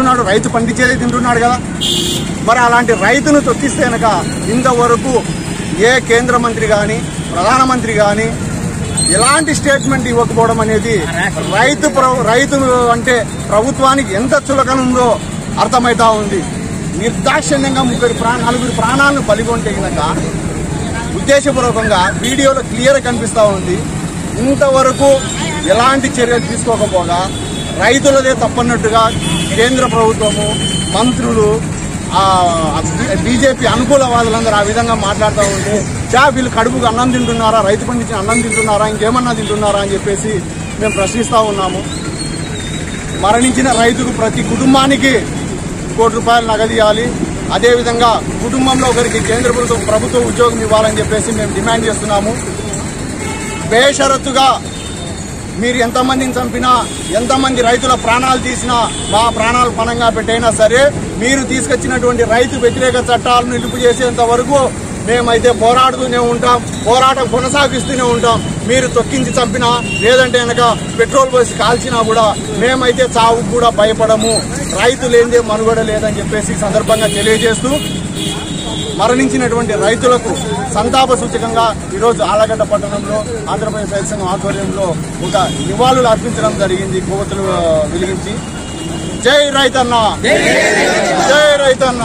తింటున్నాడు రైతు పండించేదే తింటున్నాడు కదా మరి అలాంటి రైతును తొక్కిస్తే కనుక ఇంతవరకు ఏ కేంద్ర మంత్రి కానీ ప్రధానమంత్రి కానీ ఎలాంటి స్టేట్మెంట్ ఇవ్వకపోవడం అనేది రైతు ప్ర- రైతు అంటే ప్రభుత్వానికి ఎంత చులకన ఉందో అర్థమవుతా ఉంది నిర్దాక్షిణ్యంగా ముగ్గురు ప్రాణ నలుగురు ప్రాణాలను బలిగొంటే గనక ఉద్దేశపూర్వకంగా వీడియోలో క్లియర్ కనిపిస్తా ఉంది ఇంతవరకు ఎలాంటి చర్యలు తీసుకోకపోగా రైతులదే తప్పన్నట్టుగా కేంద్ర ప్రభుత్వము మంత్రులు బీజేపీ అనుకూలవాదులందరూ ఆ విధంగా మాట్లాడుతూ ఉంటే చా వీళ్ళు కడుపుకు అన్నం తింటున్నారా రైతు పండించిన అన్నం తింటున్నారా ఇంకేమన్నా తింటున్నారా అని చెప్పేసి మేము ప్రశ్నిస్తూ ఉన్నాము మరణించిన రైతుకు ప్రతి కుటుంబానికి కోటి రూపాయలు నగదు ఇవ్వాలి అదేవిధంగా కుటుంబంలో ఒకరికి కేంద్ర ప్రభుత్వం ప్రభుత్వ ఉద్యోగం ఇవ్వాలని చెప్పేసి మేము డిమాండ్ చేస్తున్నాము బేషరతుగా మీరు ఎంతమందిని చంపినా ఎంతమంది రైతుల ప్రాణాలు తీసినా మా ప్రాణాలు పణంగా పెట్టైనా సరే మీరు తీసుకొచ్చినటువంటి రైతు వ్యతిరేక చట్టాలను నిలుపు చేసేంత వరకు మేమైతే పోరాడుతూనే ఉంటాం పోరాటం కొనసాగిస్తూనే ఉంటాం మీరు తొక్కించి చంపినా లేదంటే కనుక పెట్రోల్ పోసి కాల్చినా కూడా మేమైతే చావుకు కూడా భయపడము రైతు లేనిదే మనుగడ లేదని చెప్పేసి ఈ సందర్భంగా తెలియజేస్తూ మరణించినటువంటి రైతులకు సంతాప సూచకంగా ఈరోజు ఆలగడ్డ పట్టణంలో ఆంధ్రప్రదేశ్ రైతు సంఘం ఆధ్వర్యంలో ఒక నివాళులు అర్పించడం జరిగింది కొవ్వొత్తులు వెలిగించి జై రైతన్న జై రైతన్న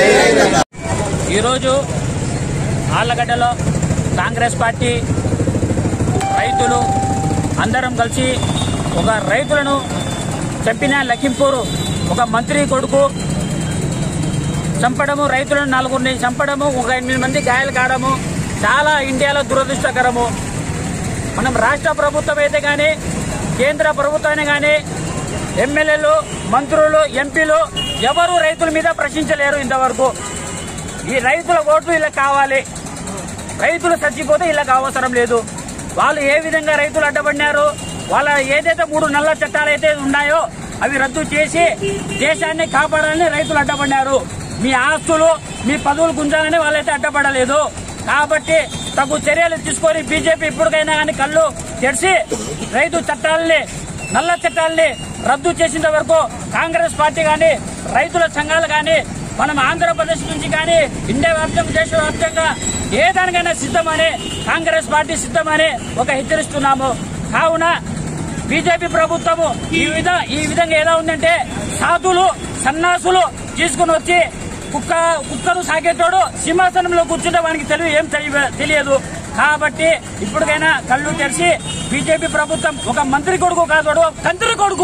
ఈరోజు ఆళ్ళగడ్డలో కాంగ్రెస్ పార్టీ రైతులు అందరం కలిసి ఒక రైతులను చంపిన లఖింపూర్ ఒక మంత్రి కొడుకు చంపడము రైతులను నలుగురిని చంపడము ఒక ఎనిమిది మంది గాయాలు కావడము చాలా ఇండియాలో దురదృష్టకరము మనం రాష్ట్ర ప్రభుత్వం అయితే కానీ కేంద్ర ప్రభుత్వాన్ని కానీ ఎమ్మెల్యేలు మంత్రులు ఎంపీలు ఎవరు రైతుల మీద ప్రశ్నించలేరు ఇంతవరకు ఈ రైతుల ఓట్లు ఇలా కావాలి రైతులు చచ్చిపోతే ఇళ్ళకి అవసరం లేదు వాళ్ళు ఏ విధంగా రైతులు అడ్డపడినారు వాళ్ళ ఏదైతే మూడు నల్ల చట్టాలు అయితే ఉన్నాయో అవి రద్దు చేసి దేశాన్ని కాపాడాలని రైతులు అడ్డపడినారు మీ ఆస్తులు మీ పదవులు గుంజాలని వాళ్ళైతే అడ్డపడలేదు కాబట్టి తగు చర్యలు తీసుకొని బీజేపీ ఇప్పటికైనా కానీ కళ్ళు తెరిచి రైతు చట్టాలని నల్ల చట్టాలని రద్దు చేసేంత వరకు కాంగ్రెస్ పార్టీ కానీ రైతుల సంఘాలు కానీ మనం ఆంధ్రప్రదేశ్ నుంచి కానీ ఇండియా వ్యాప్తంగా దేశవ్యాప్తంగా ఏ దానికైనా సిద్ధమని కాంగ్రెస్ పార్టీ సిద్ధమని ఒక హెచ్చరిస్తున్నాము కావున బీజేపీ ప్రభుత్వము ఈ విధ ఈ విధంగా ఎలా ఉందంటే సాధులు సన్నాసులు తీసుకుని వచ్చి కుక్క కుక్కను సాగేటోడు సింహాసనంలో కూర్చుంటే వానికి తెలివి ఏం తెలియ- తెలియదు కాబట్టి ఇప్పటికైనా కళ్ళు తెరిచి బీజేపీ ప్రభుత్వం ఒక మంత్రి కొడుకు కాదు తంత్రి కొడుకు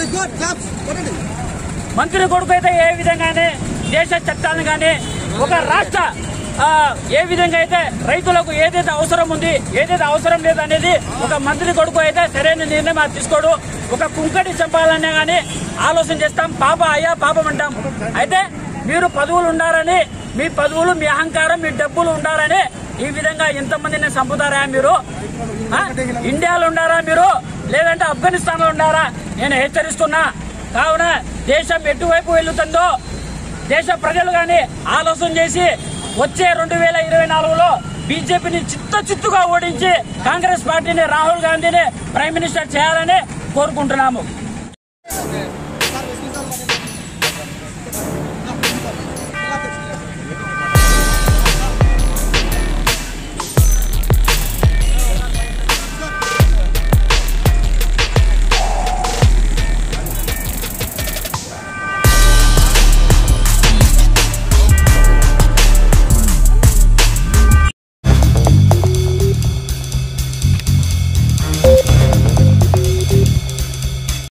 మంత్రి కొడుకు అయితే ఏ విధంగానే దేశ చట్టాలను కానీ ఒక రాష్ట్ర ఆ, ఏ విధంగా అయితే రైతులకు ఏదైతే అవసరం ఉంది ఏదైతే అవసరం లేదు అనేది ఒక మంత్రి కొడుకు అయితే సరైన నిర్ణయం అది తీసుకోడు ఒక కుంకటి చంపాలనే కానీ ఆలోచన చేస్తాం పాప అయ్యా పాపం అంటాం అయితే మీరు పదవులు ఉండారని మీ పదవులు మీ అహంకారం మీ డబ్బులు ఉండారని ఈ విధంగా ఎంతమందిని చంపుతారా మీరు ఆ? ఇండియాలో ఉండారా మీరు లేదంటే ఆఫ్ఘనిస్తాన్ లో ఉండారా నేను హెచ్చరిస్తున్నా కావున దేశం ఎటువైపు వెళ్తుందో దేశ ప్రజలు గాని ఆలోచన చేసి వచ్చే రెండు వేల ఇరవై నాలుగులో బీజేపీని చిత్త చిత్తుగా ఓడించి కాంగ్రెస్ పార్టీని రాహుల్ గాంధీని ప్రైమ్ మినిస్టర్ చేయాలని కోరుకుంటున్నాము